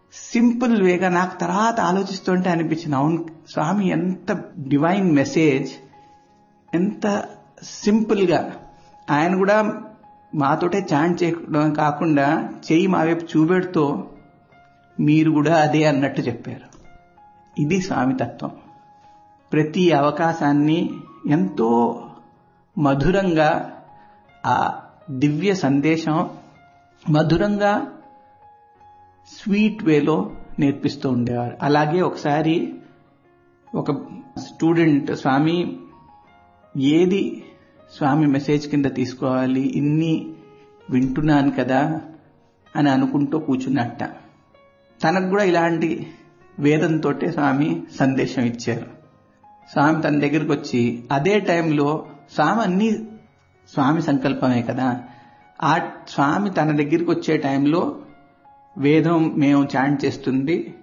simple వేగా నాకు తర్వాత ఆలోచిస్తుంటే అనిపించింది అవును స్వామి ఎంత డివైన్ మెసేజ్ ఎంత సింపుల్ గా ఆయన కూడా మాతోటే చాంట్ చేయడం కాకుండా చెయ్యి మా వైపు చూపెడుతూ మీరు కూడా అదే అన్నట్టు చెప్పారు ఇది స్వామి తత్వం ప్రతి అవకాశాన్ని ఎంతో మధురంగా ఆ దివ్య సందేశం మధురంగా స్వీట్ వేలో నేర్పిస్తూ ఉండేవారు అలాగే ఒకసారి ఒక స్టూడెంట్ స్వామి ఏది స్వామి మెసేజ్ కింద తీసుకోవాలి ఇన్ని వింటున్నాను కదా అని అనుకుంటూ కూర్చున్నట్ట తనకు కూడా ఇలాంటి వేదంతో స్వామి సందేశం ఇచ్చారు స్వామి తన దగ్గరికి వచ్చి అదే టైంలో స్వామి అన్ని స్వామి సంకల్పమే కదా ఆ స్వామి తన దగ్గరికి వచ్చే టైంలో వేదం మేము చాంట్ చేస్తుంది